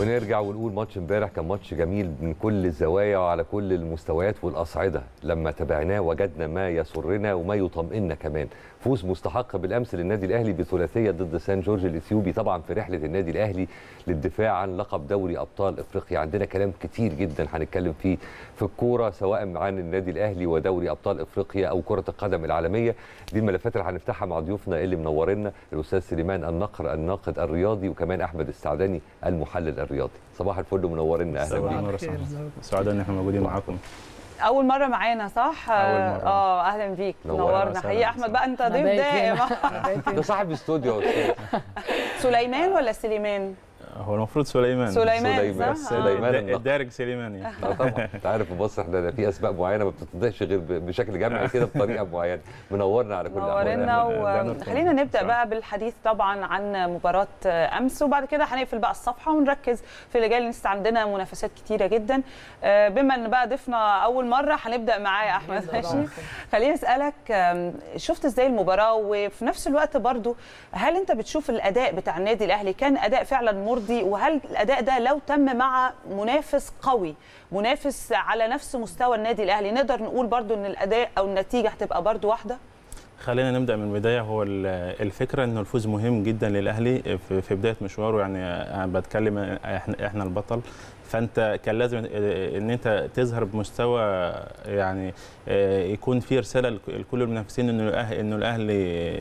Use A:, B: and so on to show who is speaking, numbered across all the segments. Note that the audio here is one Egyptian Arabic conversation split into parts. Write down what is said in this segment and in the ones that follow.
A: ونرجع ونقول ماتش امبارح كان ماتش جميل من كل الزوايا وعلى كل المستويات والاصعده لما تابعناه وجدنا ما يسرنا وما يطمئننا كمان فوز مستحق بالامس للنادي الاهلي بثلاثيه ضد سان جورج الاثيوبي طبعا في رحله النادي الاهلي للدفاع عن لقب دوري ابطال افريقيا عندنا كلام كتير جدا هنتكلم فيه في الكوره سواء عن النادي الاهلي ودوري ابطال افريقيا او كره القدم العالميه دي الملفات اللي هنفتحها مع ضيوفنا اللي منورنا الاستاذ سليمان النقر الناقد الرياضي وكمان احمد السعداني المحلل الرياضي صباح الفل منورنا اهلا
B: صباح
A: بيك
B: النور يا صاحبي. سعداء ان احنا موجودين معاكم
C: اول مره معانا صح
B: أول مرة.
C: اه اهلا بيك
A: نورنا
C: نورنا
B: وسهلا.
C: حقيقي احمد بقى انت
D: أنا
C: ضيف
D: بايت
C: دائم
D: هنا.
A: ده صاحب استوديو يا استاذ
C: سليمان ولا سليمان
B: هو المفروض سليمان
C: سليمان
A: سليمان.
C: صح
A: سليمان.
C: آه.
B: الد-
A: النقر.
B: الدارج سليمان يعني
A: اه طبعا انت عارف في مصر احنا في اسماء معينه ما بتتنطقش غير ب- بشكل جمعي كده بطريقه معينه منورنا على كل الاحوال
C: نورنا
B: ده نور
C: وخلينا
B: طبعاً.
C: نبدا
B: صح.
C: بقى بالحديث طبعا عن مباراه امس وبعد كده هنقفل بقى الصفحه ونركز في اللي جاي لأن لسه عندنا منافسات كتيره جدا آه، بما ان بقى ضيفنا اول مره هنبدا معاه يا احمد ماشي خليني اسالك آم، شفت ازاي المباراه وفي نفس الوقت برضو هل انت بتشوف الاداء بتاع النادي الاهلي كان اداء فعلا مرضي وهل الاداء ده لو تم مع منافس قوي منافس على نفس مستوى النادي الاهلي نقدر نقول برضو ان الاداء او النتيجه هتبقى برضو واحده
B: خلينا نبدا من البدايه هو ال- الفكره انه الفوز مهم جدا للاهلي في في بدايه مشواره يعني انا بتكلم احنا احنا البطل فانت كان لازم ان انت تظهر بمستوى يعني يكون في رساله لكل المنافسين انه الأه- انه الاهلي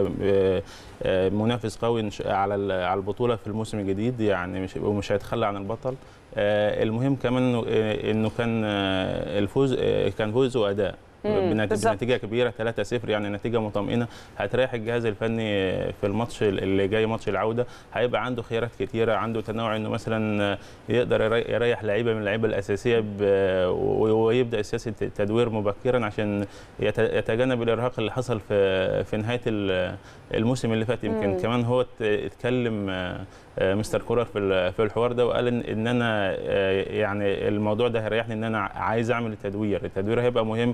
B: منافس قوي على ال- على البطوله في الموسم الجديد يعني مش ومش هيتخلى عن البطل المهم كمان انه انه كان الفوز كان فوز واداء
C: مم،
B: بنتيجه
C: بالظبط.
B: نتيجه كبيره 3-0 يعني نتيجه مطمئنه هتريح الجهاز الفني في الماتش اللي جاي ماتش العوده هيبقى عنده خيارات كتيره عنده تنوع انه مثلا يقدر يري- يريح لعيبه من اللعيبه الاساسيه ب- ويبدا سياسه التدوير مبكرا عشان يت- يتجنب الارهاق اللي حصل في في نهايه ال- الموسم اللي فات يمكن
C: مم.
B: كمان هو ات- اتكلم آه، آه، مستر كولر في ال- في الحوار ده وقال ان ان انا آه، يعني الموضوع ده هيريحني ان انا عايز اعمل التدوير التدوير هيبقى مهم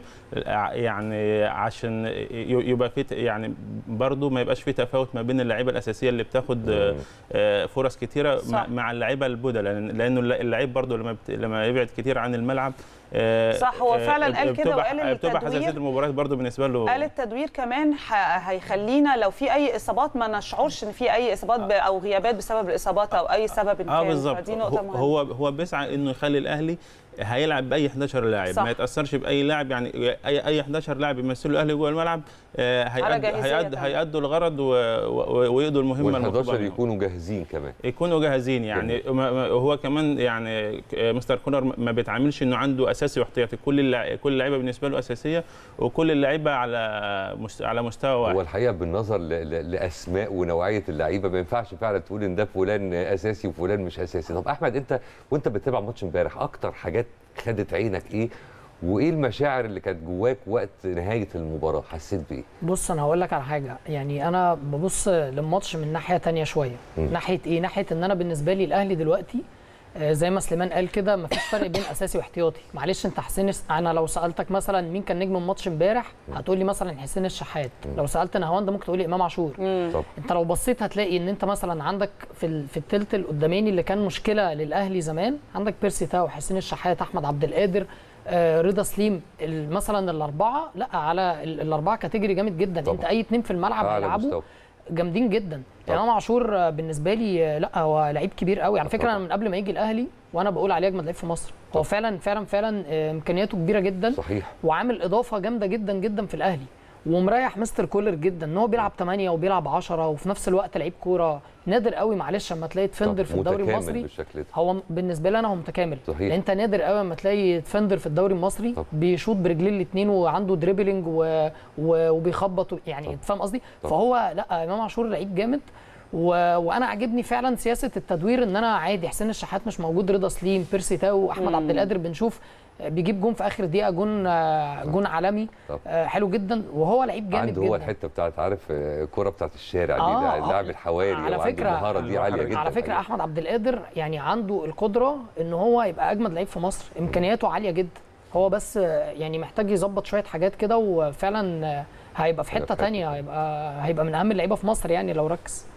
B: يعني عشان ي- يبقى في ت- يعني برضو ما يبقاش في تفاوت ما بين اللعيبه الاساسيه اللي بتاخد آه،
A: مم.
B: آه، فرص كتيره
C: صح.
B: مع- مع اللعيبه البدلاء لأن- لانه اللعيب برضو لما بت- لما يبعد كتير عن الملعب آه،
C: صح، هو
B: آه،
C: فعلاً قال كده
B: بتبقى-
C: وقال إن
B: بتبقى
C: التدوير-
B: حساسيه المباريات برضو بالنسبه له
C: قال التدوير كمان ح- هيخلينا لو في اي اصابات ما نشعرش ان في اي اصابات ب- او غيابات بسبب الاصابات او اي سبب إن
B: اه
C: كان.
B: بالظبط
C: فدي نقطه
B: هو
C: مهمه
B: هو هو بيسعى انه يخلي الاهلي هيلعب باي 11 لاعب
C: صح.
B: ما يتاثرش باي لاعب يعني اي اي 11 لاعب يمثلوا الاهلي جوه الملعب آه،
C: على
B: هيأدوا
C: جاهزية
B: هيأدوا
C: تانية.
B: هيأدوا الغرض و- و- ويقضوا المهمه
A: وال11
B: المطلوبه منهم.
A: يكونوا جاهزين كمان
B: يكونوا جاهزين يعني ما- ما- هو كمان يعني ك- مستر كولر ما بيتعاملش انه عنده اساسي واحتياطي كل اللع- كل اللعيبه بالنسبه له اساسيه وكل اللعيبه على مست- على مستوى
A: هو
B: واحد
A: الحقيقه بالنظر ل- ل- لاسماء ونوعيه اللعيبه ما ينفعش فعلا تقول ان ده فلان اساسي وفلان مش اساسي طب احمد انت وانت بتتابع ماتش امبارح اكتر حاجات خدت عينك ايه وايه المشاعر اللي كانت جواك وقت نهايه المباراه حسيت بايه
D: بص انا هقول لك على حاجه يعني انا ببص للماتش من ناحيه تانية شويه
A: مم.
D: ناحيه ايه ناحيه ان انا بالنسبه لي الاهلي دلوقتي آه، زي ما سليمان قال كده مفيش فرق بين اساسي واحتياطي معلش انت حسين الس- انا لو سالتك مثلا مين كان نجم الماتش امبارح هتقول لي مثلا حسين الشحات لو سالت نهاوند ممكن تقول لي امام عاشور
A: طب
D: انت لو بصيت هتلاقي ان انت مثلا عندك في ال- في الثلث القداماني اللي كان مشكله للاهلي زمان عندك بيرسي تاو حسين الشحات احمد عبد القادر آه، رضا سليم ال- مثلا الاربعه لا على ال- الاربعه كاتيجوري جامد جدا
A: طبعا.
D: انت اي اتنين في الملعب
A: اعلى
D: هيلعبوا
A: مستوى
D: جامدين جدا
A: طبعا.
D: يعني امام عاشور آه، بالنسبه لي آه، لا هو لعيب كبير قوي على فكره
A: طبعا.
D: انا من قبل ما يجي الاهلي وانا بقول عليه اجمد لعيب في مصر هو
A: طبعا.
D: فعلا فعلا فعلا آه، امكانياته كبيره جدا
A: صحيح
D: وعامل اضافه جامده جدا جدا في الاهلي ومريح مستر كولر جدا ان هو بيلعب 8 وبيلعب 10 وفي نفس الوقت لعيب كوره نادر قوي معلش اما تلاقي ديفندر
A: طب
D: في الدوري
A: متكامل
D: المصري
A: بالشكل ده
D: هو بالنسبه لي انا هو متكامل
A: صحيح.
D: لان انت نادر قوي لما تلاقي ديفندر في الدوري المصري
A: طب.
D: بيشوط برجليه الاثنين وعنده دريبلينج و... و... وبيخبط و... يعني
A: طب.
D: انت فاهم قصدي
A: طب.
D: فهو لا امام عاشور لعيب جامد و... وانا عاجبني فعلا سياسه التدوير ان انا عادي حسين الشحات مش موجود رضا سليم بيرسي تاو احمد
C: مم.
D: عبد القادر بنشوف بيجيب جون في اخر دقيقه جون آه، جون عالمي
A: طب.
D: آه، حلو جدا وهو لعيب جامد
A: عنده
D: جدا
A: هو الحته بتاعت عارف آه، الكره بتاعت الشارع
D: آه،
A: دي
D: آه.
A: اللاعب الحواري
D: على
A: وعنده
D: فكرة-
A: المهاره دي عاليه جدا
D: على فكره
A: الحقيقة.
D: احمد عبد القادر يعني عنده القدره ان هو يبقى اجمد لعيب في مصر امكانياته عاليه جدا هو بس آه، يعني محتاج يظبط شويه حاجات كده وفعلا آه، هيبقى في
A: هيبقى
D: حته
A: في
D: تانية هيبقى هيبقى من اهم اللعيبه في مصر يعني لو ركز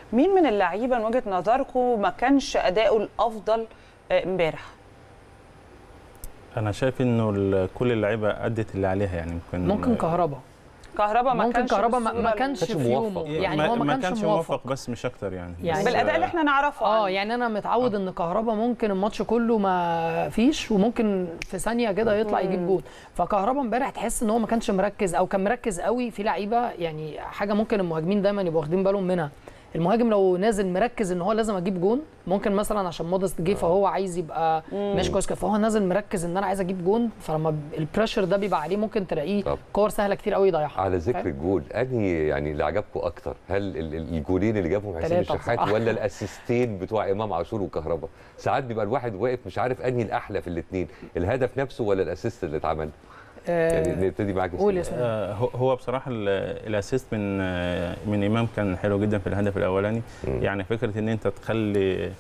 C: مين من اللعيبه من وجهه نظركم ما كانش اداؤه الافضل آه، امبارح
B: انا شايف انه ال- كل اللعيبه ادت اللي عليها يعني ممكن
D: ممكن كهربا
C: كهربا ما
D: ممكن
C: كانش
D: كهربا ما,
C: بالصورة
D: ما
C: ال-
D: كانش
A: كانش
D: في
A: موفق.
D: يومه يعني هو ما كانش موفق
B: بس مش اكتر يعني,
D: يعني
B: بس
C: بالاداء اللي احنا نعرفه
D: اه
C: عنه.
D: يعني انا متعود ان كهربا ممكن الماتش كله ما فيش وممكن في ثانيه كده يطلع يجيب جول فكهربا امبارح تحس ان هو ما كانش مركز او كان مركز قوي في لعيبه يعني حاجه ممكن المهاجمين دايما يبقوا واخدين بالهم منها المهاجم لو نازل مركز ان هو لازم اجيب جون ممكن مثلا عشان مودست جه فهو عايز يبقى مش كويس كده، فهو نازل مركز ان انا عايز اجيب جون فلما ب- البريشر ده بيبقى عليه ممكن تلاقيه
A: طب.
D: كور سهله كتير قوي يضيعها
A: على ذكر
D: فاهم؟
A: الجول انهي يعني اللي عجبكم اكتر هل ال- ال- الجولين اللي جابهم حسين
D: تلاتة
A: الشحات
D: بصراحة.
A: ولا الاسيستين بتوع امام عاشور وكهربا ساعات بيبقى الواحد واقف مش عارف انهي الاحلى في الاثنين الهدف نفسه ولا الاسيست اللي اتعمل يعني
D: آه
A: نبتدي معاك
D: قول يا
A: اسلام.
D: اسلام
B: آه، هو- هو بصراحه ال- الاسيست من آه، من امام كان حلو جدا في الهدف الاولاني
A: مم.
B: يعني فكره ان انت تخلي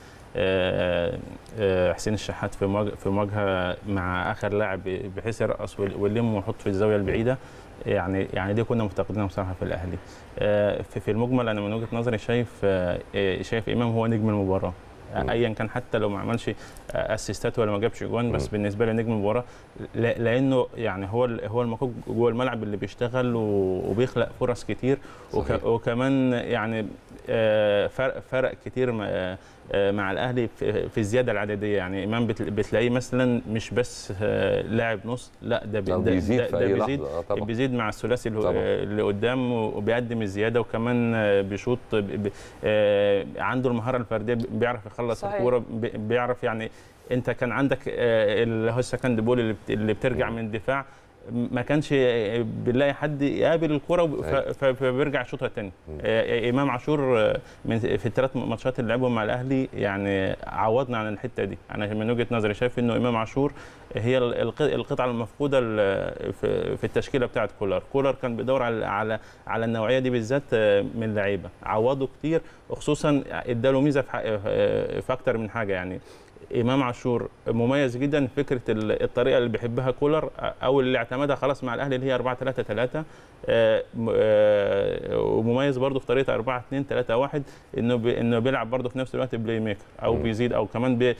B: آه، آه، حسين الشحات في مواجهه في مواجهه مع اخر لاعب بحيث يرقص ويل- ويلم ويحط في الزاويه البعيده يعني يعني دي كنا مفتقدينها بصراحه في الاهلي آه، في في المجمل انا من وجهه نظري شايف آه، آه، شايف امام هو نجم المباراه
A: مم.
B: ايا كان حتى لو ما عملش اسيستات ولا ما جابش جوان بس
A: مم.
B: بالنسبه لي نجم المباراه لا- لانه يعني هو ال- هو المكوك جوه الملعب اللي بيشتغل و- وبيخلق فرص كتير
A: صحيح.
B: وك وكمان يعني آه، فرق فرق كتير مع- آه، مع الاهلي في في الزياده العدديه يعني امام بت- بتلاقيه مثلا مش بس آه، لاعب نص لا ده بي-
A: لو
B: ده-
A: بيزيد
B: ده-
A: في
B: ده
A: اي
B: بيزيد
A: لحظه اه طبعا
B: بيزيد مع الثلاثي اللي,
A: طبعا.
B: اللي قدام وبيقدم الزياده وكمان آه، بيشوط ب- ب- آه، عنده المهاره الفرديه بيعرف يخلص
C: صحيح.
B: الكوره بي- بيعرف يعني انت كان عندك آه، اللي هو السكند بول اللي بت- اللي بترجع
A: مم.
B: من الدفاع ما كانش بنلاقي حد يقابل الكره وب- ف-
A: أيوة.
B: ف- فبيرجع يشوطها تاني
A: مم.
B: آه، امام عاشور آه، من في الثلاث ماتشات اللي لعبهم مع الاهلي يعني عوضنا عن الحته دي انا من وجهه نظري شايف انه امام عاشور هي ال- الق- القطعه المفقوده ال- في في التشكيله بتاعه كولر كولر كان بيدور على على على النوعيه دي بالذات آه، من اللعيبه عوضه كتير وخصوصا اداله ميزه في حق- آه، في اكتر من حاجه يعني امام عاشور مميز جدا في فكره ال- الطريقه اللي بيحبها كولر او اللي اعتمدها خلاص مع الاهلي اللي هي 4 3 3 ومميز برضه في طريقه 4 2 3 1 انه بي انه بيلعب برضه في نفس الوقت بلاي ميكر او
A: مم.
B: بيزيد او كمان بي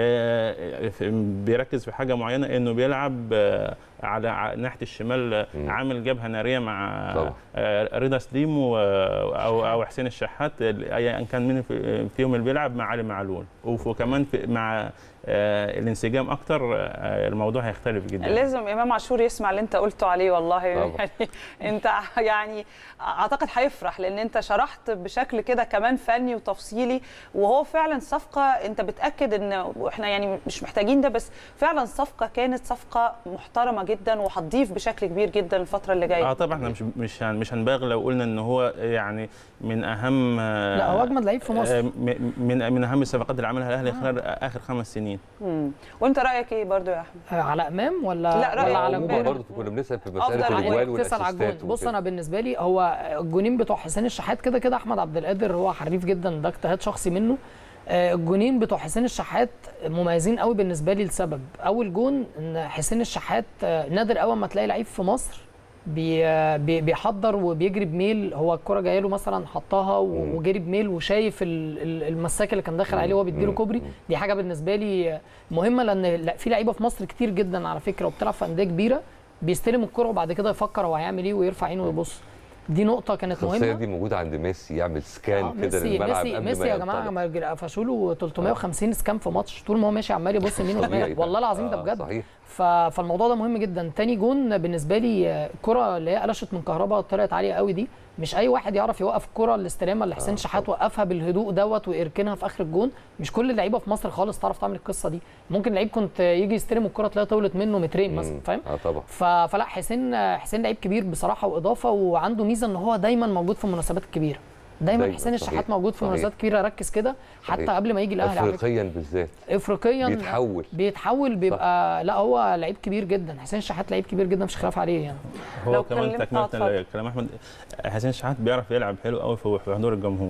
B: آه، في- بيركز في حاجه معينه انه بيلعب آه، على ع- ناحيه الشمال آه،
A: مم.
B: عامل جبهه ناريه مع
A: طبعا.
B: آه، رضا سليم و- او او حسين الشحات ايا كان مين في- فيهم اللي بيلعب مع علي معلول وف- وكمان في- مع آه، الانسجام اكتر آه، الموضوع هيختلف جدا
C: لازم امام عاشور يسمع اللي انت قلته عليه والله
A: طبعا.
C: يعني انت يعني اعتقد هيفرح لان انت شرحت بشكل كده كمان فني وتفصيلي وهو فعلا صفقه انت بتاكد ان واحنا يعني مش محتاجين ده بس فعلا صفقه كانت صفقه محترمه جدا وهتضيف بشكل كبير جدا الفتره اللي جايه
B: اه طبعا احنا مش مش هن- مش هنبالغ لو قلنا ان هو يعني من اهم آه،
D: لا هو اجمد لعيب في
B: آه،
D: مصر
B: م- من من اهم الصفقات اللي عملها الاهلي خلال اخر خمس سنين
C: مم. وانت رايك ايه برضو يا احمد
D: آه، على امام ولا
C: لا، رأيي
D: ولا على
C: على
A: عموما
C: امبارح.
A: برضه كنا بنسال في
C: أفضل
A: مساله
C: على
A: الاجوال
D: إنك تسأل على
A: والاسيستات
D: الجون بص
A: وكده.
D: انا بالنسبه لي هو الجونين بتوع حسين الشحات كده كده احمد عبد القادر هو حريف جدا ده اجتهاد شخصي منه آه، الجونين بتوع حسين الشحات مميزين قوي بالنسبه لي لسبب اول جون ان حسين الشحات آه، نادر قوي ما تلاقي لعيب في مصر بي آه، بي- بيحضر وبيجري بميل هو الكره جايه له مثلا حطها و-
A: مم.
D: وجري بميل وشايف ال- ال- المساك اللي كان داخل عليه وهو بيديله
A: مم.
D: كوبري
A: مم.
D: دي حاجه بالنسبه لي مهمه لان لا- في لعيبه في مصر كتير جدا على فكره وبتلعب في انديه كبيره بيستلم الكره وبعد كده يفكر هو هيعمل ايه ويرفع عينه ويبص دي نقطه كانت
A: الخاصيه
D: مهمه
A: دي موجوده عند ميسي يعمل
D: آه،
A: سكان كده
D: ميسي
A: للملعب
D: ميسي
A: قبل
D: ميسي
A: ما
D: يا جماعه
A: ينطلق.
D: ما قفشوا له 350 سكان في ماتش طول ما هو ماشي عمال يبص يمين
A: طبيعي
D: وشمال والله العظيم ده
A: آه،
D: بجد
A: صحيح
D: ف... فالموضوع ده مهم جدا تاني جون بالنسبه لي آه، الكره اللي هي قلشت من كهربا طلعت عاليه قوي دي مش اي واحد يعرف يوقف الكره الاستلامه اللي حسين
A: آه،
D: شحات وقفها بالهدوء دوت ويركنها في اخر الجون مش كل اللعيبه في مصر خالص تعرف تعمل القصه دي ممكن لعيب كنت يجي يستلم الكره تلاقيها طولت منه مترين مثلا
A: مم.
D: فاهم
A: اه طبعا
D: ف... فلا حسين حسين لعيب كبير بصراحه واضافه وعنده ميزه ان هو دايما موجود في المناسبات الكبيره دايما,
A: دايماً،
D: حسين
A: صحيح،
D: الشحات موجود في
A: صحيح.
D: مناسبات كبيره ركز كده حتى
A: صحيح.
D: قبل ما يجي الاهلي على فكرة.
A: افريقيا بالذات
D: افريقيا
A: بيتحول
D: بيتحول بيبقى لا هو لعيب كبير جدا حسين الشحات لعيب كبير جدا مش خلاف عليه يعني
C: لو
B: هو كمان
C: اتكلمت- آه،
B: تكمله
C: اتفضل.
B: كلام احمد حسين شحات بيعرف يلعب حلو قوي في في حضور الجمهور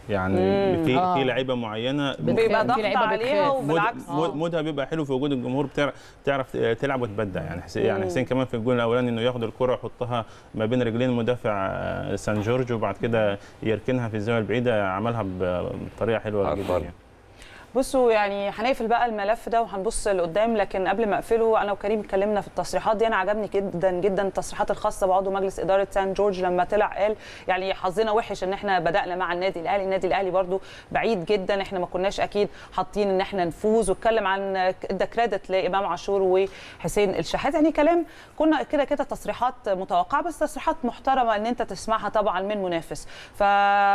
B: يعني
C: مم.
B: في
D: آه.
B: في لعيبه معينه
D: بتخاف.
C: بيبقى
D: في
C: ضغط
D: لعيبة
C: عليها
D: بتخاف.
B: مود
C: وبالعكس
B: مود- مودها بيبقى حلو في وجود الجمهور بتعرف, بتعرف تلعب وتبدع يعني حسين يعني
C: مم.
B: حسين كمان في الجول الاولاني انه ياخد الكره يحطها ما بين رجلين مدافع آه، سان جورج وبعد كده يركنها في الزاويه البعيده عملها ب- بطريقه حلوه
A: على
B: جدا
A: الفرد.
B: يعني.
C: بصوا يعني هنقفل بقى الملف ده وهنبص لقدام لكن قبل ما اقفله انا وكريم اتكلمنا في التصريحات دي انا عجبني جدا جدا التصريحات الخاصه بعضو مجلس اداره سان جورج لما طلع قال يعني حظنا وحش ان احنا بدانا مع النادي الاهلي النادي الاهلي برضو بعيد جدا احنا ما كناش اكيد حاطين ان احنا نفوز واتكلم عن ادى كريدت لامام عاشور وحسين الشحات يعني كلام كنا كده كده تصريحات متوقعه بس تصريحات محترمه ان انت تسمعها طبعا من منافس ف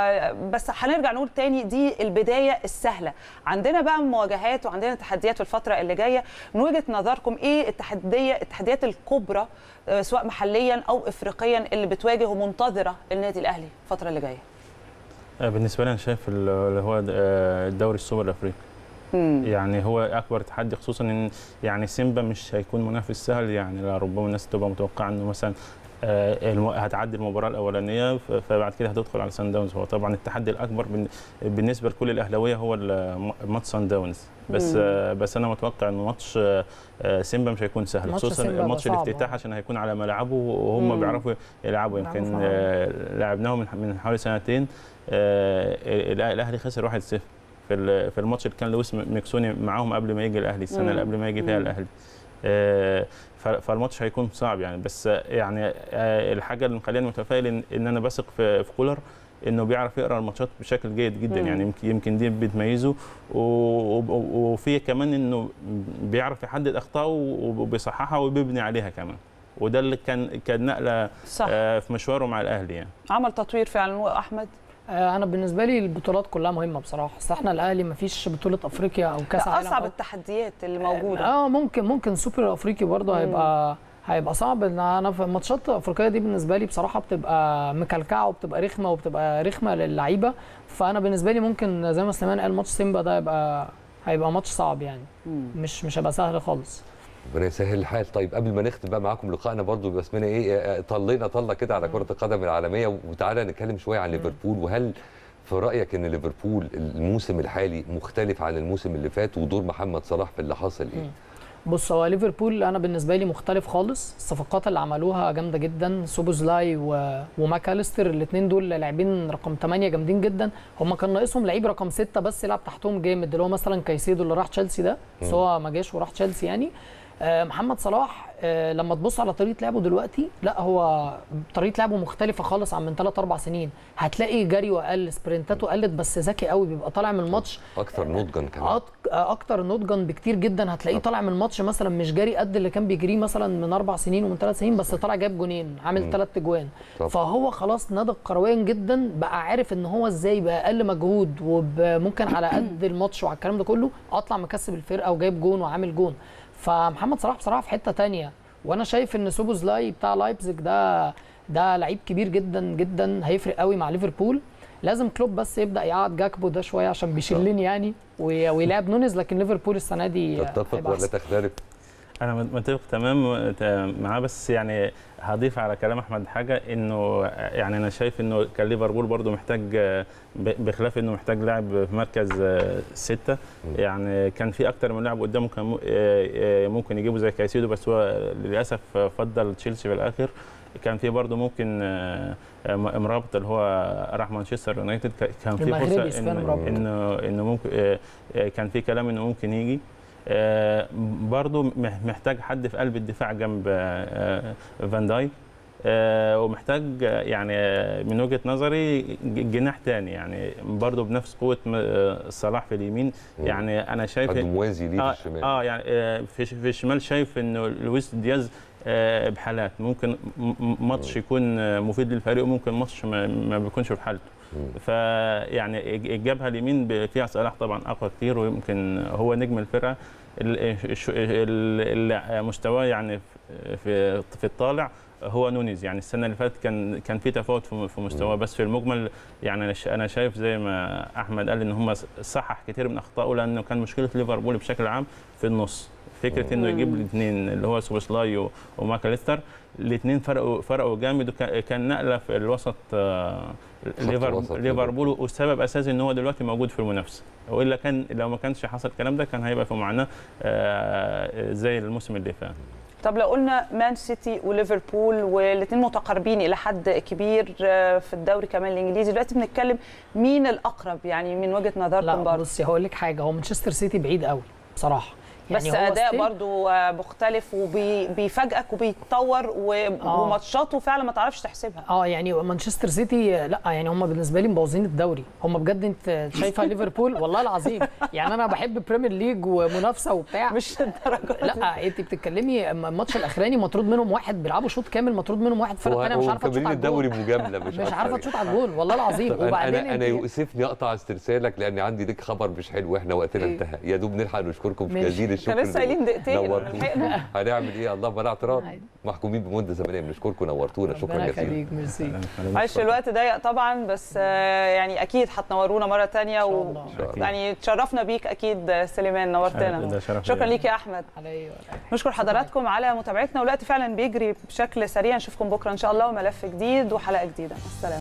C: بس هنرجع نقول تاني دي البدايه السهله عندنا بقى مواجهات وعندنا تحديات في الفتره اللي جايه من وجهه نظركم ايه التحديه التحديات الكبرى آه، سواء محليا او افريقيا اللي بتواجه ومنتظره النادي الاهلي الفتره اللي جايه
B: آه، بالنسبه لي انا شايف ال- اللي هو آه، الدوري السوبر الافريقي
C: مم.
B: يعني هو اكبر تحدي خصوصا ان يعني سيمبا مش هيكون منافس سهل يعني لا ربما الناس تبقى متوقعه انه مثلا آه، الم- هتعدي المباراه الاولانيه ف- فبعد كده هتدخل على سان داونز هو طبعا التحدي الاكبر بن- بالنسبه لكل الاهلاويه هو ال- ماتش سان داونز بس
C: مم.
B: آه، بس انا متوقع انه ماتش آه، آه، سيمبا مش هيكون سهل
D: ماتش
B: خصوصا
D: سيمبا
B: ماتش
D: هيبقى صعب،
B: الافتتاح
D: آه.
B: عشان هيكون على ملعبه وهم
C: مم.
B: بيعرفوا يلعبوا
D: بيلعبوا
B: يمكن
D: صعب.
B: آه، لعبناه من من حوالي سنتين آه، الاهلي خسر 1-0 في ال- في الماتش اللي كان لويس ميكسوني معاهم قبل ما يجي الاهلي السنه
C: مم.
B: اللي قبل ما يجي فيها
C: مم.
B: الاهلي آه، ف- فالماتش هيكون صعب يعني بس آه، يعني آه، الحاجه اللي مخليني متفائل ان إن انا بثق في في كولر انه بيعرف يقرا الماتشات بشكل جيد جدا
C: مم.
B: يعني يمكن يمكن دي بتميزه و- و- وفي كمان انه بيعرف يحدد اخطائه وبيصححها وبيبني عليها كمان وده اللي كان كان نقله
C: صح
B: آه، في مشواره مع الاهلي يعني
C: عمل تطوير فعلا واحمد
D: آه، انا بالنسبه لي البطولات كلها مهمه بصراحه اصل احنا الاهلي ما فيش بطوله افريقيا او كاس عالم
C: اصعب
D: أو-
C: التحديات اللي موجوده
D: اه ممكن ممكن سوبر افريقي برضه
C: مم.
D: هيبقى هيبقى صعب ان انا في الماتشات الافريقيه دي بالنسبه لي بصراحه بتبقى مكلكعه وبتبقى رخمه وبتبقى رخمه للعيبه فانا بالنسبه لي ممكن زي ما سليمان قال ماتش سيمبا ده هيبقى هيبقى ماتش صعب يعني
C: مم.
D: مش مش هيبقى سهل خالص
A: ربنا يسهل الحال طيب قبل ما نختم بقى معاكم لقائنا برضو بيبقى اسمنا ايه آه، طلينا طله كده على كره القدم العالميه وتعالى نتكلم شويه عن ليفربول وهل في رايك ان ليفربول الموسم الحالي مختلف عن الموسم اللي فات ودور محمد صلاح في اللي حاصل ايه؟
D: مم. بص هو ليفربول انا بالنسبه لي مختلف خالص الصفقات اللي عملوها جامده جدا سوبوزلاي و... وماكاليستر الاثنين دول لاعبين رقم 8 جامدين جدا هم كان ناقصهم لعيب رقم 6 بس يلعب تحتهم جامد اللي هو مثلا كايسيدو اللي راح تشيلسي ده بس هو ما جاش وراح تشيلسي يعني آه، محمد صلاح آه، لما تبص على طريقه لعبه دلوقتي لا هو طريقه لعبه مختلفه خالص عن من 3 4 سنين هتلاقي جريه اقل سبرنتاته قلت بس ذكي قوي بيبقى طالع من الماتش
A: اكثر نضجا كمان
D: أك- اكتر نضجا بكتير جدا هتلاقيه طالع من الماتش مثلا مش جاري قد اللي كان بيجريه مثلا من اربع سنين ومن ثلاث سنين بس طالع جاب جونين عامل ثلاث اجوان
A: طب.
D: فهو خلاص نضج كرويا جدا بقى عارف ان هو ازاي باقل مجهود وممكن على قد الماتش وعلى الكلام ده كله اطلع مكسب الفرقه وجايب جون وعامل جون فمحمد صلاح بصراحه في حته تانية وانا شايف ان سوبوزلاي بتاع لايبزيج ده ده لعيب كبير جدا جدا هيفرق قوي مع ليفربول لازم كلوب بس يبدا يقعد جاكبو ده شويه عشان بيشلني يعني وي- ويلعب نونيز لكن ليفربول السنه دي
A: تتفق
D: هيبقى
A: ولا
D: أحسن.
A: تختلف؟
B: انا متفق تمام معاه بس يعني هضيف على كلام احمد حاجه انه يعني انا شايف انه كان ليفربول برضه محتاج ب- بخلاف انه محتاج لاعب في مركز سته يعني كان في اكتر من لاعب قدامه كان م- ممكن يجيبه زي كايسيدو بس هو للاسف فضل تشيلسي في الاخر كان في برضه ممكن امرابط اللي هو راح مانشستر يونايتد كان في
D: المغربي
B: فرصه
D: سفيان
B: إن-
D: امرابط.
B: انه انه ممكن كان في كلام انه ممكن يجي آه، برضو مح- محتاج حد في قلب الدفاع جنب آه، فان دايك آه، ومحتاج آه، يعني آه، من وجهه نظري ج- جناح تاني يعني برضو بنفس قوه م- آه، صلاح في اليمين
A: مم.
B: يعني انا شايف
A: حد موازي ليه
B: اه,
A: في الشمال
B: آه يعني آه، في في الشمال شايف انه لويس دياز آه، بحالات ممكن م- م- ماتش يكون آه، مفيد للفريق وممكن ماتش ما, ما بيكونش في حالته
A: مم.
B: فيعني الجبهه اليمين ب- فيها صلاح طبعا اقوى كتير ويمكن هو نجم الفرقه ال- الش- ال- اللي مستواه يعني في في الطالع هو نونيز يعني السنه اللي فاتت كان كان في تفاوت في في مستواه بس في المجمل يعني انا شا- انا شايف زي ما احمد قال ان هم صحح كتير من اخطائه لانه كان مشكله ليفربول بشكل عام في النص فكره انه يجيب الاثنين اللي هو سوبوسلاي و- وماكاليستر الاثنين فرقوا فرقوا جامد وكان كان نقله في الوسط آه، ليفر-
A: الوسط
B: ليفربول والسبب اساسي ان هو دلوقتي موجود في المنافسه والا كان لو ما كانش حصل الكلام ده كان هيبقى في معاناه آه، زي الموسم اللي فات
C: طب لو قلنا مان سيتي وليفربول والاثنين متقاربين الى حد كبير آه، في الدوري كمان الانجليزي دلوقتي بنتكلم مين الاقرب يعني من وجهه نظركم
D: لا
C: برضه
D: بصي هقول لك حاجه هو مانشستر سيتي بعيد قوي بصراحه
C: بس
D: هو
C: اداء
D: still-
C: برضو آه، مختلف وبيفاجئك وبيتطور و-
D: آه.
C: وماتشاته فعلا ما تعرفش تحسبها
D: اه يعني مانشستر سيتي لا يعني هم بالنسبه لي مبوظين الدوري هم بجد انت شايفه ليفربول والله العظيم يعني انا بحب بريمير ليج ومنافسه وبتاع
C: مش الدرجه دي.
D: لا انت بتتكلمي أما الماتش الاخراني مطرود منهم واحد بيلعبوا شوط كامل مطرود منهم واحد فرقه ثانيه مش عارفه تشوط
A: ومكملين
D: على
A: الدوري
D: الجول
A: مجامله مش
D: مش
A: أكتر
D: عارفه
A: يعني.
D: تشوط على الجول والله العظيم
A: طب انا
D: وبعدين
A: انا انا
D: انت-
A: يؤسفني اقطع استرسالك لان عندي لك خبر مش حلو واحنا وقتنا
D: إيه؟
A: انتهى يا دوب نلحق نشكركم في
D: ماشي.
A: جزيل الشكر
C: كان لسه قايلين دقيقتين
A: نورتونا.
C: لحقنا.
A: هنعمل ايه الله بلا اعتراض
D: عادي.
A: محكومين بمده زمنيه بنشكركم نورتونا شكرا
D: ربنا
A: جزيلا
D: يخليك ميرسي
C: معلش الوقت ضيق طبعا بس آه، يعني اكيد هتنورونا مره تانية
D: إن شاء
C: و...
D: الله.
A: إن شاء الله.
C: يعني تشرفنا بيك اكيد آه، سليمان
B: ده
C: نورتنا
B: شرف
C: شكرا
B: ليا.
C: ليك يا احمد
D: عليا
C: نشكر حضراتكم على متابعتنا والوقت فعلا بيجري بشكل سريع نشوفكم بكره ان شاء الله وملف جديد وحلقه جديده السلام